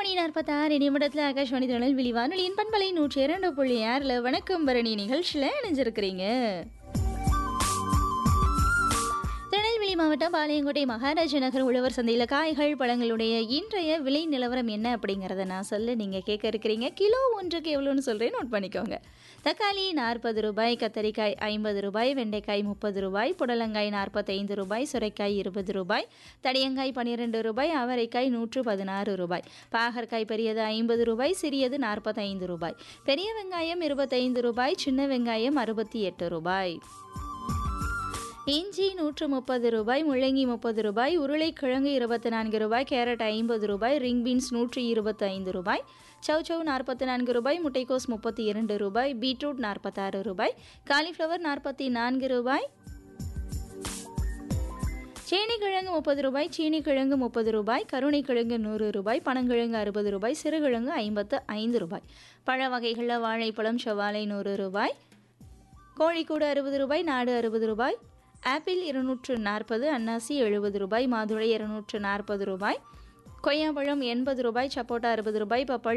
மணி நாற்பத்தாறு நிமிடத்தில் ஆகாஷ்வாணி திருநெல்வேலி வானொலியின் பண்பலை நூற்றி இரண்டு புள்ளி ஆறில் வணக்கம் பரணி நிகழ்ச்சியில் இணைஞ்சிருக்கிறீங்க திருநெல்வேலி மாவட்டம் பாளையங்கோட்டை மகாராஜ நகர் உழவர் சந்தையில் காய்கள் பழங்களுடைய இன்றைய விலை நிலவரம் என்ன அப்படிங்கிறத நான் சொல்ல நீங்கள் கேட்க இருக்கிறீங்க கிலோ ஒன்றுக்கு எவ்வளோன்னு சொல்கிறேன் நோட் பண்ணிக்கோங்க தக்காளி நாற்பது ரூபாய் கத்தரிக்காய் ஐம்பது ரூபாய் வெண்டைக்காய் முப்பது ரூபாய் புடலங்காய் நாற்பத்தைந்து ரூபாய் சுரைக்காய் இருபது ரூபாய் தடியங்காய் பன்னிரெண்டு ரூபாய் அவரைக்காய் நூற்று பதினாறு ரூபாய் பாகற்காய் பெரியது ஐம்பது ரூபாய் சிறியது நாற்பத்தைந்து ரூபாய் பெரிய வெங்காயம் இருபத்தைந்து ரூபாய் சின்ன வெங்காயம் அறுபத்தி எட்டு ரூபாய் இஞ்சி நூற்று முப்பது ரூபாய் முள்ளங்கி முப்பது ரூபாய் உருளைக்கிழங்கு இருபத்தி நான்கு ரூபாய் கேரட் ஐம்பது ரூபாய் ரிங் பீன்ஸ் நூற்றி இருபத்தி ஐந்து ரூபாய் சௌச்சௌ நாற்பத்தி நான்கு ரூபாய் முட்டைக்கோஸ் முப்பத்தி இரண்டு ரூபாய் பீட்ரூட் நாற்பத்தாறு ரூபாய் காலிஃப்ளவர் நாற்பத்தி நான்கு ரூபாய் சேனிக்கிழங்கு முப்பது ரூபாய் சீனிக்கிழங்கு முப்பது ரூபாய் கருணைக்கிழங்கு நூறு ரூபாய் பனங்கிழங்கு அறுபது ரூபாய் சிறுகிழங்கு ஐம்பத்து ஐந்து ரூபாய் பழ வகைகளில் வாழைப்பழம் செவ்வாழை நூறு ரூபாய் கோழிக்கூடு அறுபது ரூபாய் நாடு அறுபது ரூபாய் ஆப்பிள் இருநூற்று நாற்பது அன்னாசி எழுபது ரூபாய் மாதுளை இருநூற்று நாற்பது ரூபாய் கொய்யாப்பழம் எண்பது ரூபாய் சப்போட்டா அறுபது ரூபாய் பப்பாளி